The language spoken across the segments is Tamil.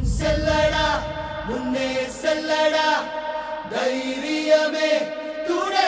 செல்லடா முன்னே செல்லடா தைரியமே துணை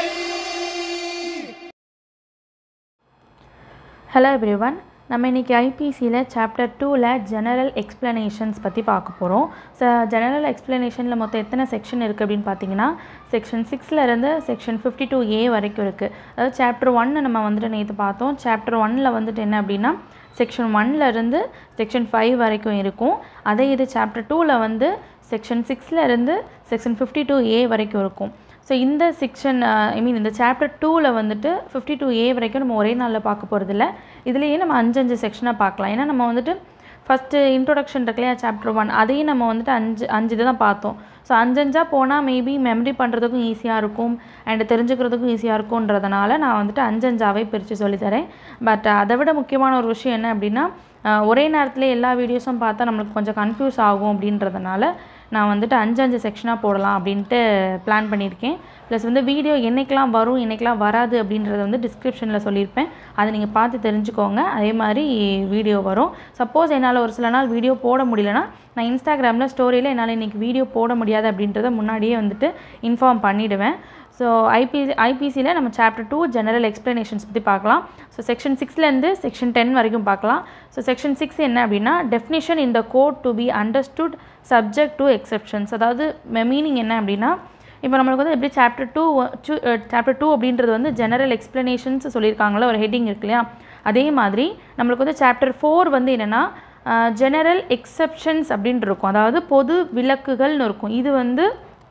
ஹலோ எவ்ரிவன் நம்ம இன்றைக்கி ஐபிசியில் சாப்டர் டூவில் ஜெனரல் எக்ஸ்ப்ளனேஷன்ஸ் பற்றி பார்க்க போகிறோம் ஸோ ஜெனரல் எக்ஸ்ப்ளனேஷனில் மொத்தம் எத்தனை செக்ஷன் இருக்குது அப்படின்னு பார்த்தீங்கன்னா செக்ஷன் சிக்ஸ்லேருந்து செக்ஷன் ஃபிஃப்டி டூ ஏ வரைக்கும் இருக்குது அதாவது சாப்டர் ஒன்று நம்ம வந்துட்டு நேற்று பார்த்தோம் சாப்டர் ஒன்னில் வந்துட்டு என்ன அப்படின்னா செக்ஷன் ஒன்லேருந்து செக்ஷன் ஃபைவ் வரைக்கும் இருக்கும் அதே இது சாப்டர் டூவில் வந்து செக்ஷன் சிக்ஸ்லேருந்து செக்ஷன் ஃபிஃப்டி டூ ஏ வரைக்கும் இருக்கும் ஸோ இந்த செக்ஷன் ஐ மீன் இந்த சாப்டர் டூவில் வந்துட்டு ஃபிஃப்டி டூ ஏ வரைக்கும் நம்ம ஒரே நாளில் பார்க்க போகிறதில்ல இதுலேயே நம்ம அஞ்சு அஞ்சு செக்ஷனாக பார்க்கலாம் ஏன்னா நம்ம வந்துட்டு ஃபஸ்ட்டு இன்ட்ரொடக்ஷன் இருக்கு இல்லையா சாப்டர் ஒன் அதையும் நம்ம வந்துட்டு அஞ்சு அஞ்சு இது தான் பார்த்தோம் ஸோ அஞ்சஞ்சாக போனால் மேபி மெமரி பண்ணுறதுக்கும் ஈஸியாக இருக்கும் அண்ட் தெரிஞ்சுக்கிறதுக்கும் ஈஸியாக இருக்கும்ன்றதுனால நான் வந்துட்டு அஞ்சஞ்சாவே பிரித்து சொல்லித்தரேன் பட் அதை விட முக்கியமான ஒரு விஷயம் என்ன அப்படின்னா அஹ், ஒரே நேரத்தில் எல்லா வீடியோஸும் பார்த்தா நம்மளுக்கு கொஞ்சம் கன்ஃபியூஸ் ஆகும் அப்படின்றதுனால நான் வந்துட்டு அஞ்சு அஞ்சு செக்ஷனாக போடலாம் அப்படின்ட்டு பிளான் பண்ணியிருக்கேன் ப்ளஸ் வந்து வீடியோ என்னைக்கெலாம் வரும் என்னைக்கெலாம் வராது அப்படின்றத வந்து டிஸ்கிரிப்ஷனில் சொல்லியிருப்பேன் அதை நீங்கள் பார்த்து தெரிஞ்சுக்கோங்க அதே மாதிரி வீடியோ வரும் சப்போஸ் என்னால் ஒரு சில நாள் வீடியோ போட முடியலனா நான் இன்ஸ்டாகிராமில் ஸ்டோரியில் என்னால் இன்றைக்கி வீடியோ போட முடியாது அப்படின்றத முன்னாடியே வந்துட்டு இன்ஃபார்ம் பண்ணிவிடுவேன் ஸோ ஐபி ஐபிசியில் நம்ம சாப்டர் டூ ஜெனரல் எக்ஸ்ப்ளனேஷன்ஸ் பற்றி பார்க்கலாம் ஸோ செக்ஷன் சிக்ஸ்லேருந்து செக்ஷன் டென் வரைக்கும் பார்க்கலாம் ஸோ செக்ஷன் சிக்ஸ் என்ன அப்படின்னா டெஃபினிஷன் இந்த code to be understood subject to exceptions அதாவது மீனிங் என்ன அப்படின்னா இப்போ நம்மளுக்கு வந்து எப்படி சாப்டர் டூ சாப்டர் டூ அப்படின்றது வந்து ஜெனரல் எக்ஸ்ப்ளனேஷன்ஸ் சொல்லியிருக்காங்களா ஒரு ஹெட்டிங் இருக்கு இல்லையா அதே மாதிரி நம்மளுக்கு வந்து சாப்டர் ஃபோர் வந்து என்னென்னா ஜெனரல் எக்ஸெப்ஷன்ஸ் அப்படின்ட்டு இருக்கும் அதாவது பொது விலக்குகள்னு இருக்கும் இது வந்து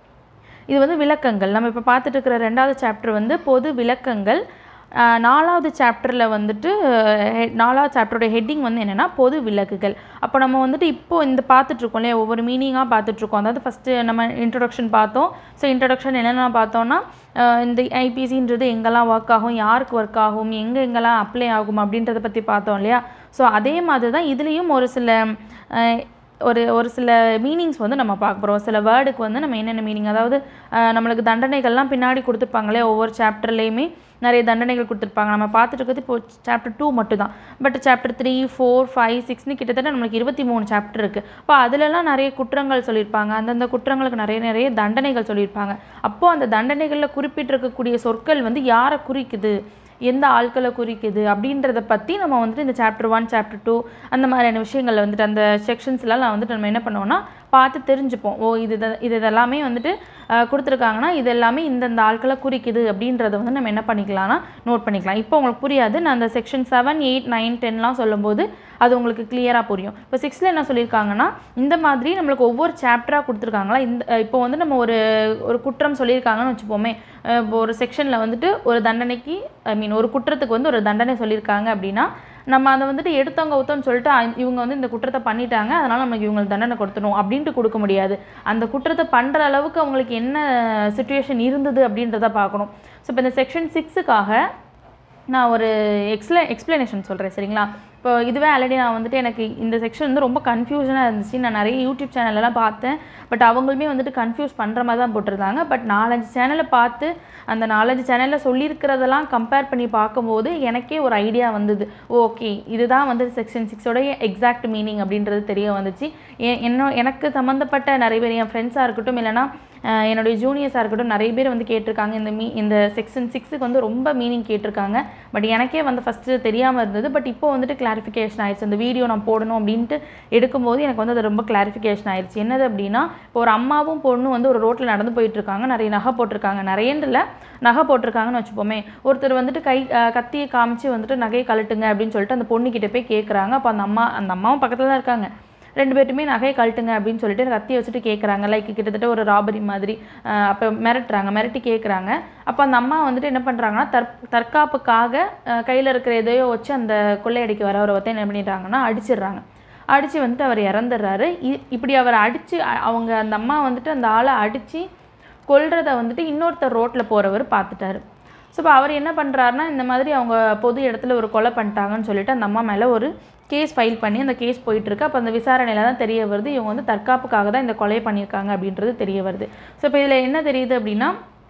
இது வந்து விளக்கங்கள் நம்ம இப்போ பார்த்துட்டு இருக்கிற ரெண்டாவது சாப்டர் வந்து பொது விளக்கங்கள் ஆஹ் நாலாவது சாப்டரில் வந்துட்டு he- நாலாவது சாப்டரோட ஹெட்டிங் வந்து என்னென்னா பொது விளக்குகள் அப்போ நம்ம வந்துட்டு இப்போ இந்த பார்த்துட்ருக்கோம் இல்லையா ஒவ்வொரு மீனிங்காக பார்த்துட்ருக்கோம் அதாவது ஃபஸ்ட்டு நம்ம இன்ட்ரொடக்ஷன் பார்த்தோம் ஸோ இன்ட்ரொடக்ஷன் என்னென்ன பார்த்தோம்னா ஆஹ் இந்த ஐபிசின்றது எங்கெல்லாம் ஒர்க் ஆகும் யாருக்கு ஒர்க் ஆகும் எங்கே எங்கெல்லாம் அப்ளை ஆகும் அப்படின்றத பற்றி பார்த்தோம் இல்லையா ஸோ அதே மாதிரி தான் இதுலேயும் ஒரு சில ஆஹ் ஒரு ஒரு சில மீனிங்ஸ் வந்து நம்ம பார்க்க போகிறோம் சில வேர்டுக்கு வந்து நம்ம என்னென்ன மீனிங் அதாவது அஹ், நம்மளுக்கு தண்டனைகள்லாம் பின்னாடி கொடுத்துருப்பாங்களே ஒவ்வொரு சாப்டர்லேயுமே நிறைய தண்டனைகள் கொடுத்துருப்பாங்க நம்ம பார்த்துட்டு இருக்கிறது இப்போ சாப்டர் டூ மட்டும் தான் but chapter three four five சிக்ஸ்னு கிட்டத்தட்ட நம்மளுக்கு இருபத்தி மூணு சாப்டர் இருக்குது அப்போ அதிலலாம் நிறைய குற்றங்கள் சொல்லியிருப்பாங்க அந்தந்த குற்றங்களுக்கு நிறைய நிறைய தண்டனைகள் சொல்லியிருப்பாங்க அப்போது அந்த தண்டனைகளில் குறிப்பிட்டிருக்கக்கூடிய சொற்கள் வந்து யாரை குறிக்குது எந்த ஆட்களை குறிக்குது அப்படின்றத பற்றி நம்ம வந்துட்டு இந்த சாப்டர் ஒன் சாப்டர் டூ அந்த மாதிரியான விஷயங்களில் வந்துட்டு அந்த செக்ஷன்ஸ்லாம் நான் வந்துட்டு நம்ம என்ன பண்ணுவோம்னா பார்த்து தெரிஞ்சுப்போம் ஓ இது இத- இது இதெல்லாமே வந்துட்டு அஹ், கொடுத்துருக்காங்கன்னா இது எல்லாமே இந்தந்த ஆட்களை குறிக்குது அப்படின்றத வந்து நம்ம என்ன பண்ணிக்கலாம்னா நோட் பண்ணிக்கலாம் இப்போ உங்களுக்கு புரியாது நான் அந்த செக்ஷன் செவன் எயிட் நைன் டென்லாம் சொல்லும்போது அது உங்களுக்கு கிளியராக புரியும் இப்போ சிக்ஸ்த்தில் என்ன சொல்லியிருக்காங்கன்னா இந்த மாதிரி நம்மளுக்கு ஒவ்வொரு சாப்டராக கொடுத்துருக்காங்களா இந்த அஹ், இப்போ வந்து நம்ம ஒரு ஒரு குற்றம் சொல்லியிருக்காங்கன்னு வச்சுப்போமே அஹ், இப்போ ஒரு செக்ஷனில் வந்துட்டு ஒரு தண்டனைக்கு ஐ மீன் ஒரு குற்றத்துக்கு வந்து ஒரு தண்டனை சொல்லியிருக்காங்க அப்படின்னா நம்ம அதை வந்துட்டு எடுத்தவங்க ஊத்தம்னு சொல்லிட்டு அ- இவங்க வந்து இந்த குற்றத்தை பண்ணிட்டாங்க அதனால் நமக்கு இவங்களுக்கு தண்டனை கொடுத்துணும் அப்படின்ட்டு கொடுக்க முடியாது அந்த குற்றத்தை பண்ணுற அளவுக்கு அவங்களுக்கு என்ன சுச்சுவேஷன் இருந்தது அப்படின்றத பார்க்கணும் ஸோ இப்போ இந்த செக்ஷன் சிக்ஸுக்காக நான் ஒரு எக்ஸ்பிள எக்ஸ்ப்ளனேஷன் சொல்கிறேன் சரிங்களா இப்போ இதுவே ஆல்ரெடி நான் வந்துட்டு எனக்கு இந்த செக்ஷன் வந்து ரொம்ப கன்ஃபியூஷனாக இருந்துச்சு நான் நிறைய யூடியூப் சேனல்லலாம் பார்த்தேன் பட் அவங்களுமே வந்துட்டு கன்ஃபியூஸ் பண்ணுற மாதிரி தான் போட்டிருந்தாங்க பட் நாலஞ்சு சேனலை பார்த்து அந்த நாலஞ்சு சேனலில் சொல்லியிருக்கிறதெல்லாம் கம்பேர் பண்ணி பார்க்கும்போது எனக்கே ஒரு ஐடியா வந்தது ஓகே இதுதான் வந்து செக்ஷன் சிக்ஸோடைய எக்ஸாக்ட் மீனிங் அப்படின்றது தெரிய வந்துச்சு எ- என்ன எனக்கு சம்மந்தப்பட்ட நிறைய பேர் என் ஃப்ரெண்ட்ஸாக இருக்கட்டும் இல்லைனா அஹ் என்னுடைய ஜூனியர்ஸாக இருக்கட்டும் நிறைய பேர் வந்து கேட்டிருக்காங்க இந்த மீ இந்த செக்ஷன் சிக்ஸுக்கு வந்து ரொம்ப மீனிங் கேட்டிருக்காங்க பட் எனக்கே வந்து ஃபஸ்ட்டு தெரியாமல் இருந்தது பட் இப்போ வந்துட்டு கிளாரிஃபிகேஷன் ஆயிடுச்சு அந்த வீடியோ நான் போடணும் அப்படின்ட்டு எடுக்கும்போது எனக்கு வந்து அது ரொம்ப கிளாரிஃபிகேஷன் ஆயிடுச்சு என்னது அப்படின்னா இப்போ ஒரு அம்மாவும் பொண்ணும் வந்து ஒரு ரோட்டில் நடந்து போயிட்டு இருக்காங்க நிறைய நகை போட்டிருக்காங்க நிறையன்றில் நகை போட்டிருக்காங்கன்னு வச்சுப்போமே ஒருத்தர் வந்துட்டு கை அஹ் கத்தியை காமிச்சு வந்துட்டு நகையை கழட்டுங்க அப்படின்னு சொல்லிட்டு அந்த பொண்ணுக்கிட்ட போய் கேட்குறாங்க அப்போ அந்த அம்மா அந்த அம்மாவும் பக்கத்தில் தான் இருக்காங்க ரெண்டு பேர்ட்டுமே நகையை கழட்டுங்க அப்படின்னு சொல்லிட்டு கத்தியை வச்சுட்டு கேட்குறாங்க லைக் கிட்டத்தட்ட ஒரு ராபரி மாதிரி அஹ் அப்போ மிரட்டுறாங்க மிரட்டி கேட்குறாங்க அப்போ அந்த அம்மா வந்துட்டு என்ன பண்ணுறாங்கன்னா தற் தற்காப்புக்காக கையில் இருக்கிற எதையோ வச்சு அந்த கொள்ளையடிக்கு வரவரை வந்து என்ன பண்ணிடுறாங்கன்னா அடிச்சிடுறாங்க அடித்து வந்துட்டு அவர் இறந்துடுறாரு இ- இப்படி அவர் அடித்து அவங்க அந்த அம்மா வந்துட்டு அந்த ஆளை அடித்து கொல்றத வந்துட்டு இன்னொருத்தர் ரோட்டில் போகிறவர் பார்த்துட்டாரு ஸோ இப்போ அவர் என்ன பண்ணுறாருனா இந்த மாதிரி அவங்க பொது இடத்துல ஒரு கொலை பண்ணிட்டாங்கன்னு சொல்லிட்டு அந்த அம்மா மேலே ஒரு கேஸ் ஃபைல் பண்ணி அந்த கேஸ் போயிட்டுருக்கு அப்போ அந்த விசாரணையில் தான் தெரிய வருது இவங்க வந்து தற்காப்புக்காக தான் இந்த கொலையை பண்ணியிருக்காங்க அப்படின்றது தெரிய வருது ஸோ இப்போ இதில் என்ன தெரியுது அப்படின்னா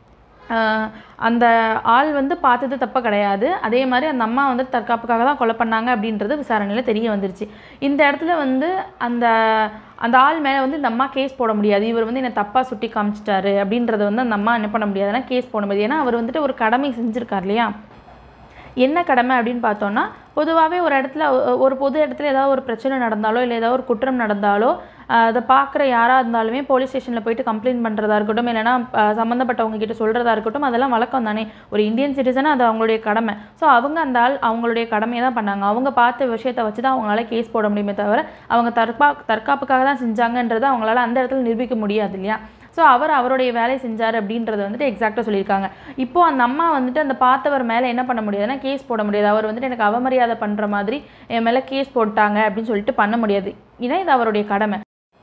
ஆஹ் அந்த ஆள் வந்து பார்த்தது தப்பு கிடையாது அதே மாதிரி அந்த அம்மா வந்து தற்காப்புக்காக தான் கொலை பண்ணாங்க அப்படின்றது விசாரணையில் தெரிய வந்துருச்சு இந்த இடத்துல வந்து அந்த அந்த ஆள் மேலே வந்து இந்த அம்மா கேஸ் போட முடியாது இவர் வந்து என்னை தப்பாக சுட்டி காமிச்சிட்டாரு அப்படின்றத வந்து அந்த அம்மா என்ன பண்ண முடியாதுன்னா கேஸ் போட முடியாது ஏன்னா அவர் வந்துட்டு ஒரு கடமை செஞ்சுருக்கார் இல்லையா என்ன கடமை அப்படின்னு பார்த்தோன்னா பொதுவாகவே ஒரு இடத்துல ஒ- ஒரு பொது இடத்துல ஏதாவது ஒரு பிரச்சனை நடந்தாலோ இல்லை ஏதாவது ஒரு குற்றம் நடந்தாலோ ஆஹ் அதை பார்க்குற யாராக இருந்தாலுமே போலீஸ் ஸ்டேஷனில் போயிட்டு கம்ப்ளைண்ட் பண்ணுறதா இருக்கட்டும் இல்லைனா சம்மந்தப்பட்டவங்க கிட்ட சொல்கிறதா இருக்கட்டும் அதெல்லாம் வழக்கம் தானே ஒரு இந்தியன் சிட்டிசனாக அது அவங்களுடைய கடமை ஸோ அவங்க அந்த ஆள் அவங்களுடைய கடமையை தான் பண்ணாங்க அவங்க பார்த்த விஷயத்தை வச்சு தான் அவங்களால கேஸ் போட முடியுமே தவிர அவங்க தற்பா தற்காப்புக்காக தான் செஞ்சாங்கன்றதை அவங்களால அந்த இடத்துல நிரூபிக்க முடியாது இல்லையா ஸோ அவர் அவருடைய வேலையை செஞ்சார் அப்படின்றத வந்துட்டு எக்ஸாக்டாக சொல்லியிருக்காங்க இப்போ அந்த அம்மா வந்துட்டு அந்த பார்த்தவர் மேலே என்ன பண்ண முடியாதுன்னா கேஸ் போட முடியாது அவர் வந்துட்டு எனக்கு அவமரியாதை பண்ணுற மாதிரி என் மேலே கேஸ் போட்டாங்க அப்படின்னு சொல்லிட்டு பண்ண முடியாது ஏன்னா இது அவருடைய கடமை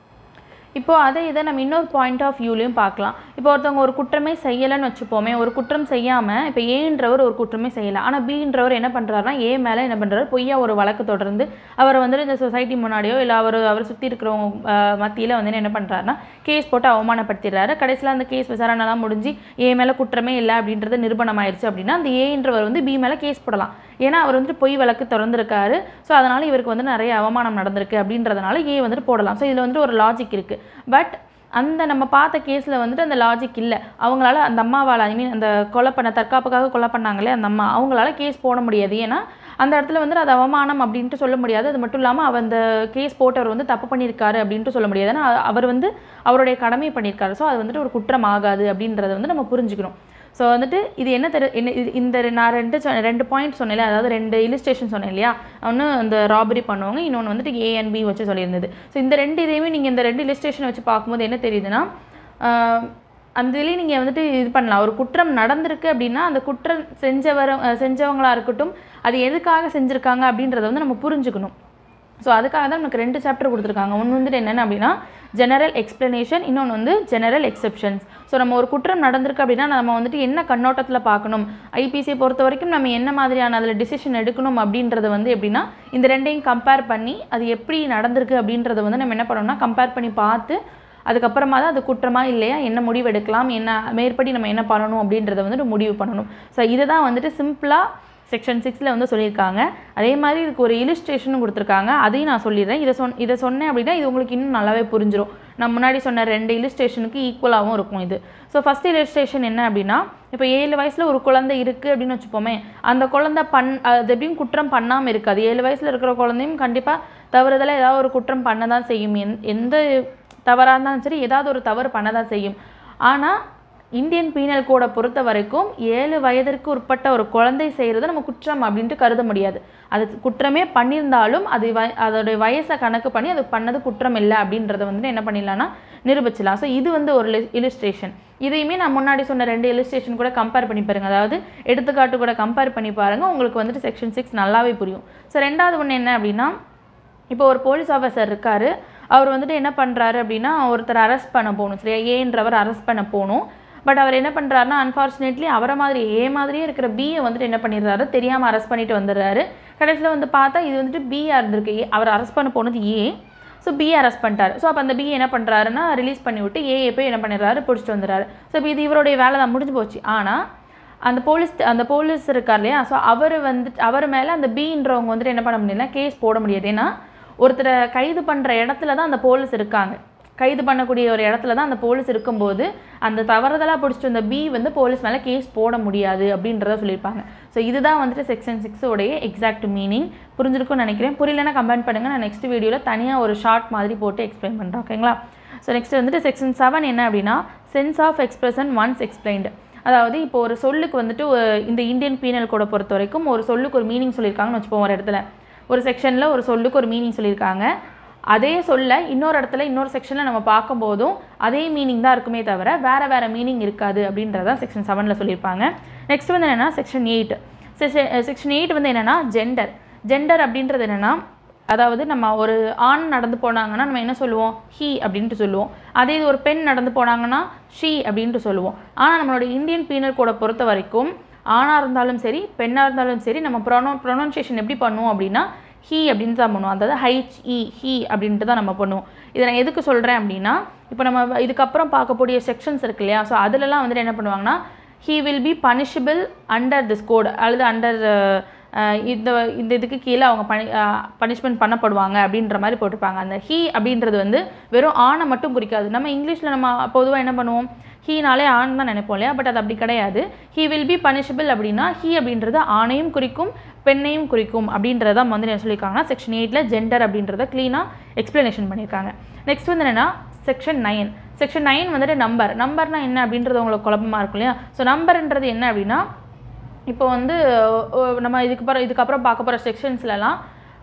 இப்போ அதை இதை நம்ம இன்னொரு பாயிண்ட் ஆஃப் வியூலையும் பார்க்கலாம் இப்போ ஒருத்தவங்க ஒரு குற்றமே செய்யலைன்னு வச்சுப்போமே ஒரு குற்றம் செய்யாமல் இப்போ ஏன்றவர் ஒரு குற்றமே செய்யலை ஆனால் பீன்றவர் என்ன பண்ணுறாருனா ஏ மேலே என்ன பண்ணுறாரு பொய்யா ஒரு வழக்கு தொடர்ந்து அவரை வந்துட்டு இந்த சொசைட்டி முன்னாடியோ இல்லை அவர் அவர் சுற்றி இருக்கிறவங்க மத்தியில் வந்து என்ன பண்ணுறாருனா கேஸ் போட்டு அவமானப்படுத்திடுறாரு கடைசியில் அந்த கேஸ் விசாரணைலாம் முடிஞ்சு ஏ மேலே குற்றமே இல்லை அப்படின்றது நிரூபணம் ஆயிடுச்சு அப்படின்னா அந்த ஏன்றவர் வந்து பி மேலே கேஸ் போடலாம் ஏன்னா அவர் வந்துட்டு பொய் வழக்கு திறந்திருக்காரு ஸோ அதனால் இவருக்கு வந்து நிறைய அவமானம் நடந்திருக்கு அப்படின்றதுனால ஏ வந்துட்டு போடலாம் ஸோ இதில் வந்துட்டு ஒரு லாஜிக் இருக்குது பட் அந்த நம்ம பார்த்த கேஸில் வந்துட்டு அந்த லாஜிக் இல்லை அவங்களால அந்த அம்மாவால் ஐ மீன் அந்த கொலை பண்ண தற்காப்புக்காக கொலை பண்ணாங்களே அந்த அம்மா அவங்களால கேஸ் போட முடியாது ஏன்னா அந்த இடத்துல வந்துட்டு அது அவமானம் அப்படின்ட்டு சொல்ல முடியாது அது மட்டும் இல்லாமல் அவர் அந்த கேஸ் போட்டவர் வந்து தப்பு பண்ணியிருக்காரு அப்படின்ட்டு சொல்ல முடியாது ஏன்னா அவர் வந்து அவருடைய கடமையை பண்ணியிருக்காரு ஸோ அது வந்துட்டு ஒரு குற்றம் ஆகாது அப்படின்றத வந்து நம்ம புரிஞ்சுக்கணும் ஸோ வந்துட்டு இது என்ன தெரு என்ன இது இந்த ரெ- நான் ரெண்டு சொ- ரெண்டு பாயிண்ட் சொன்னேன்ல அதாவது ரெண்டு இல்லுஸ்ட்ரேஷன் சொன்னேன் இல்லையா ஒன்று இந்த ராபரி பண்ணுவாங்க இன்னொன்று வந்துட்டு ஏ அண்ட் பி வச்சு சொல்லியிருந்தது ஸோ இந்த ரெண்டு இதையுமே நீங்கள் இந்த ரெண்டு இல்லுஸ்ட்ரேஷன் வச்சு பார்க்கும்போது என்ன தெரியுதுன்னா ஆஹ், அந்த இதுலேயே நீங்கள் வந்துட்டு இது பண்ணலாம் ஒரு குற்றம் நடந்திருக்கு அப்படின்னா அந்த குற்றம் செஞ்சவர் அஹ், செஞ்சவங்களா இருக்கட்டும் அது எதுக்காக செஞ்சுருக்காங்க அப்படின்றத வந்து நம்ம புரிஞ்சுக்கணும் ஸோ அதுக்காக தான் நமக்கு ரெண்டு சாப்டர் கொடுத்துருக்காங்க ஒன்று வந்துட்டு என்னென்ன அப்படின்னா ஜெனரல் எக்ஸ்ப்ளனேஷன் இன்னொன்று வந்து ஜெனரல் எக்ஸெப்ஷன்ஸ் ஸோ நம்ம ஒரு குற்றம் நடந்திருக்கு அப்படின்னா நம்ம வந்துட்டு என்ன கண்ணோட்டத்தில் பார்க்கணும் ஐபிசியை பொறுத்த வரைக்கும் நம்ம என்ன மாதிரியான அதில் டிசிஷன் எடுக்கணும் அப்படின்றத வந்து எப்படின்னா இந்த ரெண்டையும் கம்பேர் பண்ணி அது எப்படி நடந்திருக்கு அப்படின்றத வந்து நம்ம என்ன பண்ணணும்னா கம்பேர் பண்ணி பார்த்து அதுக்கப்புறமா தான் அது குற்றமா இல்லையா என்ன முடிவு எடுக்கலாம் என்ன மேற்படி நம்ம என்ன பண்ணணும் அப்படின்றத வந்துட்டு முடிவு பண்ணணும் ஸோ இதை தான் வந்துட்டு சிம்பிளாக செக்ஷன் சிக்ஸில் வந்து சொல்லியிருக்காங்க அதே மாதிரி இதுக்கு ஒரு இலிஸ்ட்ரேஷனும் கொடுத்துருக்காங்க அதையும் நான் சொல்லிடுறேன் இதை சொன் இதை சொன்னேன் அப்படின்னா இது உங்களுக்கு இன்னும் நல்லாவே புரிஞ்சிரும் நான் முன்னாடி சொன்ன ரெண்டு இலிஸ்ட்ரேஷனுக்கு ஈக்குவலாகவும் இருக்கும் இது ஸோ ஃபஸ்ட் இலிஸ்ட்ரேஷன் என்ன அப்படின்னா இப்போ ஏழு வயசில் ஒரு குழந்தை இருக்குது அப்படின்னு வச்சுப்போமே அந்த குழந்தை பண் அது எப்படியும் குற்றம் பண்ணாமல் இருக்காது ஏழு வயசில் இருக்கிற குழந்தையும் கண்டிப்பாக தவறுதலாக ஏதாவது ஒரு குற்றம் பண்ண தான் செய்யும் எந் எந்த தவறாக இருந்தாலும் சரி ஏதாவது ஒரு தவறு பண்ண தான் செய்யும் ஆனால் இந்தியன் பீனல் கோடை பொறுத்த வரைக்கும் ஏழு வயதிற்கு உட்பட்ட ஒரு குழந்தை செய்கிறத நம்ம குற்றம் அப்படின்ட்டு கருத முடியாது அது குற்றமே பண்ணியிருந்தாலும் அது வ அதோடைய வயசை கணக்கு பண்ணி அது பண்ணது குற்றம் இல்லை அப்படின்றத வந்துட்டு என்ன பண்ணிடலாம்னா நிரூபிச்சலாம் ஸோ இது வந்து ஒரு இலிஸ்ட்ரேஷன் இதையுமே நான் முன்னாடி சொன்ன ரெண்டு இலிஸ்ட்ரேஷன் கூட கம்பேர் பண்ணி பாருங்க அதாவது எடுத்துக்காட்டு கூட கம்பேர் பண்ணி பாருங்க உங்களுக்கு வந்துட்டு செக்ஷன் சிக்ஸ் நல்லாவே புரியும் ஸோ ரெண்டாவது ஒன்று என்ன அப்படின்னா இப்போ ஒரு போலீஸ் ஆஃபீஸர் இருக்காரு அவர் வந்துட்டு என்ன பண்ணுறாரு அப்படின்னா ஒருத்தர் அரெஸ்ட் பண்ண போகணும் சரியா ஏன்றவர் அரெஸ்ட் பண்ண போகணும் பட் அவர் என்ன பண்ணுறாருன்னா அன்ஃபார்ச்சுனேட்லி அவரை மாதிரி ஏ மாதிரியே இருக்கிற பியை வந்துட்டு என்ன பண்ணிடுறாரு தெரியாமல் அரெஸ்ட் பண்ணிட்டு வந்துடுறாரு கடைசியில் வந்து பார்த்தா இது வந்துட்டு பியாக இருந்திருக்கு ஏ அவர் அரெஸ்ட் பண்ண போனது ஏ ஸோ பி அரெஸ்ட் பண்ணிட்டாரு ஸோ அப்போ அந்த பி என்ன பண்ணுறாருன்னா ரிலீஸ் பண்ணி விட்டு ஏ போய் என்ன பண்ணிடுறாரு பிடிச்சிட்டு வந்துடுறாரு ஸோ இப்போ இது இவருடைய வேலை தான் முடிஞ்சு போச்சு ஆனால் அந்த போலீஸ் அந்த போலீஸ் இருக்கார் இல்லையா ஸோ அவர் வந்துட்டு அவர் மேலே அந்த பீன்றவங்க வந்துட்டு என்ன பண்ண முடியல கேஸ் போட முடியாது ஏன்னா ஒருத்தரை கைது பண்ணுற இடத்துல தான் அந்த போலீஸ் இருக்காங்க கைது பண்ணக்கூடிய ஒரு இடத்துல தான் அந்த போலீஸ் இருக்கும்போது அந்த தவறுதலாக பிடிச்சிட்டு வந்த பி வந்து போலீஸ் மேலே கேஸ் போட முடியாது அப்படின்றத சொல்லியிருப்பாங்க ஸோ இதுதான் வந்துட்டு செக்ஷன் சிக்ஸோடைய எக்ஸாக்ட் மீனிங் புரிஞ்சிருக்கும்னு நினைக்கிறேன் புரியலன்னா கமெண்ட் பண்ணுங்கள் நான் நெக்ஸ்ட் வீடியோவில் தனியாக ஒரு ஷார்ட் மாதிரி போட்டு எக்ஸ்பிளைன் பண்ணுறேன் ஓகேங்களா ஸோ நெக்ஸ்ட் வந்துட்டு செக்ஷன் செவன் என்ன அப்படின்னா sense of expression once explained அதாவது இப்போ ஒரு சொல்லுக்கு வந்துட்டு ஒரு- இந்த இந்தியன் பீனல் கோடை பொறுத்த வரைக்கும் ஒரு சொல்லுக்கு ஒரு மீனிங் சொல்லியிருக்காங்கன்னு வச்சுப்போம் ஒரு இடத்துல ஒரு செக்ஷனில் ஒரு சொல்லுக்கு ஒரு மீனிங் சொல்லியிருக்காங்க அதே சொல்ல இன்னொரு இடத்துல இன்னொரு செக்ஷனில் நம்ம பார்க்கும்போதும் அதே மீனிங் தான் இருக்குமே தவிர வேறு வேறு மீனிங் இருக்காது அப்படின்றத செக்ஷன் செவனில் சொல்லியிருப்பாங்க நெக்ஸ்ட் வந்து என்னென்னா செக்ஷன் எயிட் செக்ஷன் எயிட் வந்து என்னென்னா ஜெண்டர் ஜெண்டர் அப்படின்றது என்னென்னா அதாவது நம்ம ஒரு ஆண் நடந்து போனாங்கன்னா நம்ம என்ன சொல்லுவோம் ஹீ அப்படின்ட்டு சொல்லுவோம் அதே இது ஒரு பெண் நடந்து போனாங்கன்னா ஷீ அப்படின்ட்டு சொல்லுவோம் ஆனால் நம்மளோட இந்தியன் பீனல் கோடை பொறுத்த வரைக்கும் ஆணாக இருந்தாலும் சரி பெண்ணாக இருந்தாலும் சரி நம்ம ப்ரொனோ ப்ரொனன்சியேஷன் எப்படி பண்ணுவோம் அப்படின்னா ஹீ அப்படின்னு தான் பண்ணுவோம் அதாவது ஹைச் இ ஹீ அப்படின்ட்டு தான் நம்ம பண்ணுவோம் இதை நான் எதுக்கு சொல்கிறேன் அப்படின்னா இப்போ நம்ம இதுக்கப்புறம் பார்க்கக்கூடிய செக்ஷன்ஸ் இருக்கு இல்லையா ஸோ அதிலலாம் வந்துட்டு என்ன பண்ணுவாங்கன்னா he will be punishable under this code அல்லது அண்டர் இந்த இந்த இதுக்கு கீழே அவங்க பனி பனிஷ்மெண்ட் பண்ணப்படுவாங்க அப்படின்ற மாதிரி போட்டிருப்பாங்க அந்த ஹீ அப்படின்றது வந்து வெறும் ஆணை மட்டும் குறிக்காது நம்ம இங்கிலீஷில் நம்ம பொதுவாக என்ன பண்ணுவோம் ஹீனாலே ஆண் தான் நினைப்போம் இல்லையா பட் அது அப்படி கிடையாது ஹீ வில் பி பனிஷபிள் அப்படின்னா ஹீ அப்படின்றது ஆணையும் குறிக்கும் பெண்ணையும் குறிக்கும் அப்படின்றத வந்து என்ன சொல்லியிருக்காங்கன்னா செக்ஷன் எயிட்டில் ஜெண்டர் அப்படின்றத க்ளீனாக எக்ஸ்ப்ளனேஷன் பண்ணியிருக்காங்க நெக்ஸ்ட் வந்து என்னென்னா செக்ஷன் நைன் செக்ஷன் நைன் வந்துட்டு நம்பர் நம்பர்னா என்ன அப்படின்றது உங்களுக்கு குழப்பமாக இருக்கும் இல்லையா ஸோ நம்பர்ன்றது என்ன அப்படின்னா இப்போ வந்து ஓ, நம்ம இதுக்கு அப்புறம் இதுக்கப்புறம் பார்க்க போகிற செக்ஷன்ஸ்லலாம்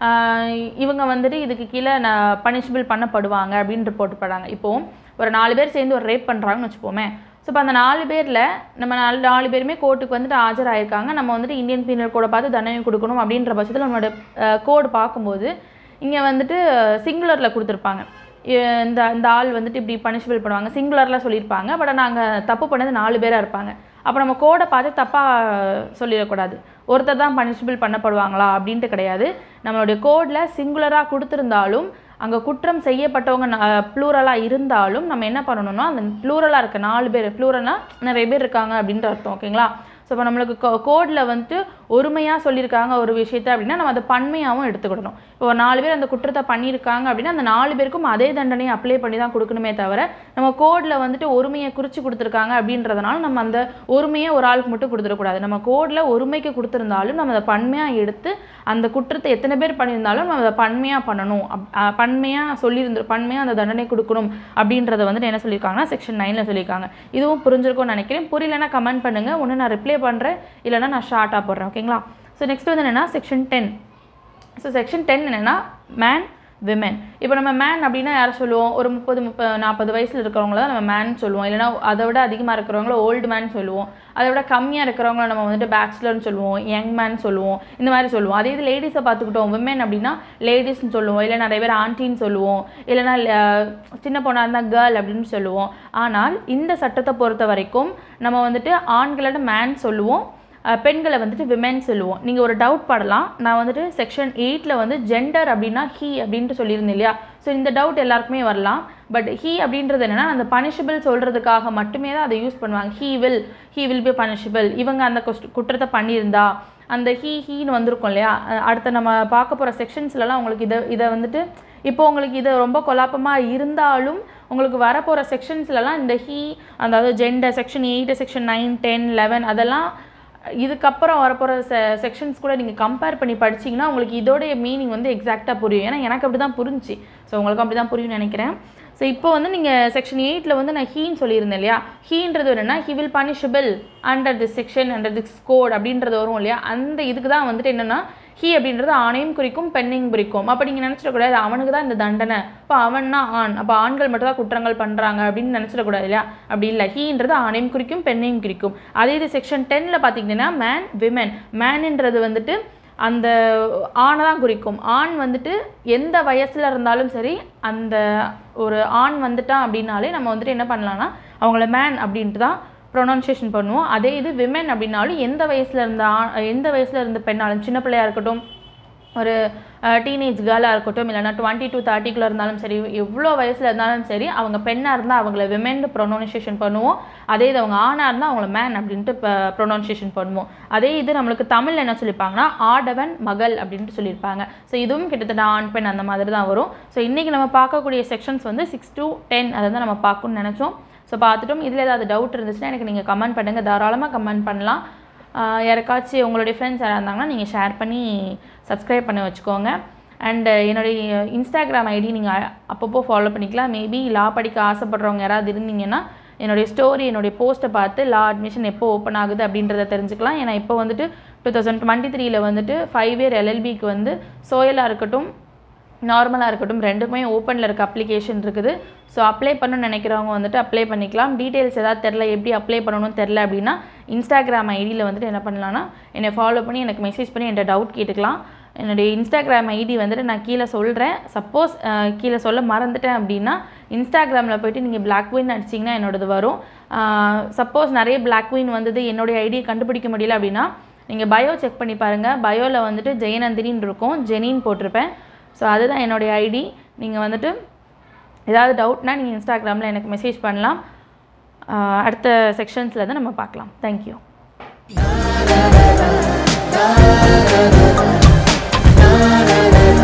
இவங்க வந்துட்டு இதுக்கு கீழே நான் பனிஷ்பிள் பண்ணப்படுவாங்க அப்படின்ட்டு போட்டுப்படாங்க இப்போது ஒரு நாலு பேர் சேர்ந்து ஒரு ரேப் பண்ணுறாங்கன்னு வச்சுப்போமே ஸோ இப்போ அந்த நாலு பேரில் நம்ம நாலு நாலு பேருமே கோர்ட்டுக்கு வந்துட்டு ஆஜராயிருக்காங்க நம்ம வந்துட்டு இந்தியன் பீனல் கோடை பார்த்து தண்டனை கொடுக்கணும் அப்படின்ற பட்சத்தில் நம்மளோட கோடு பார்க்கும்போது இங்கே வந்துட்டு சிங்குலரில் கொடுத்துருப்பாங்க இ- இந்த இந்த ஆள் வந்துட்டு இப்படி பனிஷ்பிள் பண்ணுவாங்க சிங்குலரில் சொல்லியிருப்பாங்க பட் நாங்கள் தப்பு பண்ணது நாலு பேராக இருப்பாங்க அப்போ நம்ம கோடை பார்த்து தப்பாக சொல்லிடக்கூடாது ஒருத்தர் தான் பனிஷ்பிள் பண்ணப்படுவாங்களா அப்படின்ட்டு கிடையாது நம்மளுடைய கோடில் சிங்குலராக கொடுத்துருந்தாலும் அங்கே குற்றம் செய்யப்பட்டவங்க ப்ளூரலாக இருந்தாலும் நம்ம என்ன பண்ணணும்னா அந்த ப்ளூரலாக இருக்க நாலு பேர் ப்ளூரல்னால் நிறைய பேர் இருக்காங்க அப்படின்ற அர்த்தம் ஓகேங்களா ஸோ இப்போ நம்மளுக்கு கோடில் வந்துட்டு ஒருமையாக சொல்லியிருக்காங்க ஒரு விஷயத்த அப்படின்னா நம்ம அதை பன்மையாகவும் எடுத்துக்கிடணும் இப்போ ஒரு நாலு பேர் அந்த குற்றத்தை பண்ணியிருக்காங்க அப்படின்னா அந்த நாலு பேருக்கும் அதே தண்டனையை அப்ளை பண்ணி தான் கொடுக்கணுமே தவிர நம்ம கோடில் வந்துட்டு ஒருமையை குறித்து கொடுத்துருக்காங்க அப்படின்றதுனால நம்ம அந்த ஒருமையை ஒரு ஆளுக்கு மட்டும் கொடுத்துடக்கூடாது நம்ம கோடில் ஒருமைக்கு கொடுத்துருந்தாலும் நம்ம அதை பன்மையாக எடுத்து அந்த குற்றத்தை எத்தனை பேர் பண்ணியிருந்தாலும் நம்ம அதை பன்மையாக பண்ணணும் அப் பன்மையாக சொல்லியிருந்து பன்மையாக அந்த தண்டனை கொடுக்கணும் அப்படின்றத வந்துட்டு என்ன சொல்லியிருக்காங்கன்னா செக்ஷன் நைனில் சொல்லியிருக்காங்க இதுவும் புரிஞ்சிருக்கும்னு நினைக்கிறேன் புரியலன்னா கமெண்ட் பண்ணுங்கள் ஒன்று நான் ரிப்ளை பண்ணுறேன் இல்லைன்னா நான் ஷார்ட்டாக போடுறேன் ஓகேங்களா ஸோ நெக்ஸ்ட் வந்து என்னென்னா section ten so section ten என்னென்னா மேன் விமென் இப்போ நம்ம மேன் அப்படின்னா யாரை சொல்லுவோம் ஒரு முப்பது முப்பது நாற்பது வயசில் இருக்கிறவங்கள தான் நம்ம மேன் சொல்லுவோம் இல்லைனா அதை விட அதிகமாக இருக்கிறவங்கள ஓல்டு மேன் சொல்லுவோம் அதை விட கம்மியாக இருக்கிறவங்கள நம்ம வந்துட்டு பேச்சுலர்னு சொல்லுவோம் யங் மேன் சொல்லுவோம் இந்த மாதிரி சொல்லுவோம் அதே இது லேடிஸை பார்த்துக்கிட்டோம் விமென் அப்படின்னா லேடிஸ்னு சொல்லுவோம் இல்லை நிறைய பேர் ஆண்டின்னு சொல்லுவோம் இல்லைனா அஹ், சின்ன பொண்ணாக இருந்தால் கேர்ள் அப்படின்னு சொல்லுவோம் ஆனால் இந்த சட்டத்தை பொறுத்த வரைக்கும் நம்ம வந்துட்டு ஆண்களோட மேன் சொல்லுவோம் அஹ் பெண்களை வந்துட்டு விமென் சொல்லுவோம் நீங்கள் ஒரு டவுட் படலாம் நான் வந்துட்டு செக்ஷன் எயிட்டில் வந்து ஜெண்டர் அப்படின்னா ஹீ அப்படின்ட்டு சொல்லியிருந்தேன் இல்லையா ஸோ இந்த டவுட் எல்லாருக்குமே வரலாம் பட் ஹீ அப்படின்றது என்னென்னா அந்த பனிஷபிள் சொல்கிறதுக்காக மட்டுமே தான் அதை யூஸ் பண்ணுவாங்க he will he will be punishable இவங்க அந்த கொஸ்ட் குற்றத்தை பண்ணியிருந்தா அந்த ஹீ ஹீன்னு வந்திருக்கும் இல்லையா அஹ் அடுத்த நம்ம பார்க்க போகிற செக்ஷன்ஸ்லலாம் உங்களுக்கு இதை இதை வந்துட்டு இப்போ உங்களுக்கு இது ரொம்ப கொலாப்பமாக இருந்தாலும் உங்களுக்கு வரப்போகிற செக்ஷன்ஸ்லலாம் இந்த ஹீ அதாவது gender section eight section nine ten eleven அதெல்லாம் இதுக்கப்புறம் வரப்போகிற செ செக்ஷன்ஸ் கூட நீங்கள் கம்பேர் பண்ணி படிச்சீங்கன்னா உங்களுக்கு இதோடைய மீனிங் வந்து எக்ஸாக்டாக புரியும் ஏன்னா எனக்கு அப்படி தான் புரிஞ்சுச்சு ஸோ உங்களுக்கு அப்படி தான் புரியும்னு நினைக்கிறேன் ஸோ இப்போ வந்து நீங்கள் செக்ஷன் எயிட்டில் வந்து நான் ஹீன்னு சொல்லியிருந்தேன் இல்லையா ஹீன்றது என்னென்னா he will punishable under this section under this code அப்படின்றது வரும் இல்லையா அந்த இதுக்கு தான் வந்துட்டு என்னென்னா ஹீ அப்படின்றது ஆணையும் குறிக்கும் பெண்ணையும் குறிக்கும் அப்போ நீங்கள் நினச்சிடக்கூடாது அவனுக்கு தான் இந்த தண்டனை இப்போ அவன்னா ஆண் அப்போ ஆண்கள் மட்டும் தான் குற்றங்கள் பண்ணுறாங்க அப்படின்னு நினச்சிடக்கூடாது இல்லையா அப்படி இல்லை ஹீன்றது ஆணையும் குறிக்கும் பெண்ணையும் குறிக்கும் அதே இது செக்ஷன் டென்னில் பார்த்தீங்கன்னா மேன் விமென் மேன்ன்றது வந்துட்டு அந்த ஆணை தான் குறிக்கும் ஆண் வந்துட்டு எந்த வயசில் இருந்தாலும் சரி அந்த ஒரு ஆண் வந்துட்டான் அப்படின்னாலே நம்ம வந்துட்டு என்ன பண்ணலாம்னா அவங்கள மேன் அப்படின்ட்டு தான் ப்ரொனவுன்சியேஷன் பண்ணுவோம் அதே இது விமென் அப்படின்னாலும் எந்த வயசில் இருந்த ஆண் எந்த வயசில் இருந்த பெண்ணாலும் சின்ன பிள்ளையா இருக்கட்டும் ஒரு டீனேஜ் கேர்ளாக இருக்கட்டும் இல்லைனா டுவெண்ட்டி டூ தேர்ட்டிக்குள்ளே இருந்தாலும் சரி எவ்வளோ வயசில் இருந்தாலும் சரி அவங்க பெண்ணாக இருந்தால் அவங்கள விமென் ப்ரொனவுன்சியேஷன் பண்ணுவோம் அதே இது அவங்க ஆணாக இருந்தால் அவங்கள மேன் அப்படின்ட்டு ப்ரொனவுன்சியேஷன் பண்ணுவோம் அதே இது நம்மளுக்கு தமிழில் என்ன சொல்லியிருப்பாங்கன்னா ஆடவன் மகள் அப்படின்ட்டு சொல்லியிருப்பாங்க ஸோ இதுவும் கிட்டத்தட்ட ஆண் பெண் அந்த மாதிரி தான் வரும் ஸோ இன்றைக்கி நம்ம பார்க்கக்கூடிய செக்ஷன்ஸ் வந்து சிக்ஸ் to டென் அதை தான் நம்ம பார்க்கணும்னு நினச்சோம் ஸோ பார்த்துட்டோம் இதில் ஏதாவது டவுட் இருந்துச்சுன்னா எனக்கு நீங்கள் கமெண்ட் பண்ணுங்கள் தாராளமாக கமெண்ட் பண்ணலாம் ஆஹ் யாருக்காச்சும் உங்களுடைய ஃப்ரெண்ட்ஸ் யாராக இருந்தாங்கன்னா நீங்கள் ஷேர் பண்ணி சப்ஸ்கிரைப் பண்ணி வச்சுக்கோங்க அண்டு என்னுடைய இன்ஸ்டாகிராம் ஐடி நீங்கள் அப்பப்போ ஃபாலோ பண்ணிக்கலாம் மேபி லா படிக்க ஆசைப்படுறவங்க யாராவது இருந்தீங்கன்னா என்னுடைய ஸ்டோரி என்னுடைய போஸ்ட்டை பார்த்து லா அட்மிஷன் எப்போ ஓப்பன் ஆகுது அப்படின்றத தெரிஞ்சுக்கலாம் ஏன்னா இப்போ வந்துட்டு டூ தௌசண்ட் டுவெண்ட்டி த்ரீல வந்துட்டு ஃபைவ் இயர் எல்எல்பிக்கு வந்து சோயலாக இருக்கட்டும் நார்மலாக இருக்கட்டும் ரெண்டுமே ஓப்பனில் இருக்க அப்ளிகேஷன் இருக்குது ஸோ அப்ளை பண்ணணும்னு நினைக்கிறவங்க வந்துட்டு அப்ளை பண்ணிக்கலாம் டீட்டெயில்ஸ் ஏதாவது தெரில எப்படி அப்ளை பண்ணணும்னு தெரில அப்படின்னா இன்ஸ்டாகிராம் ஐடியில் வந்துட்டு என்ன பண்ணலான்னா என்னை ஃபாலோ பண்ணி எனக்கு மெசேஜ் பண்ணி என்கிட்ட டவுட் கேட்டுக்கலாம் என்னுடைய இன்ஸ்டாகிராம் ஐடி வந்துட்டு நான் கீழே சொல்கிறேன் சப்போஸ் கீழே சொல்ல மறந்துட்டேன் அப்படின்னா இன்ஸ்டாகிராமில் போயிட்டு நீங்கள் பிளாக் குயின் அடிச்சிங்கன்னா என்னோடது வரும் சப்போஸ் நிறைய பிளாக் குயின் வந்தது என்னுடைய ஐடியை கண்டுபிடிக்க முடியல அப்படின்னா நீங்கள் பயோ செக் பண்ணி பாருங்கள் பயோவில் வந்துட்டு ஜெயநந்தினின்னு இருக்கும் ஜெனின்னு போட்டிருப்பேன் ஸோ அதுதான் என்னுடைய ஐடி நீங்கள் வந்துட்டு ஏதாவது டவுட்னா நீங்கள் இன்ஸ்டாகிராமில் எனக்கு மெசேஜ் பண்ணலாம் அடுத்த செக்ஷன்ஸில் தான் நம்ம பார்க்கலாம் தேங்க்யூ na na na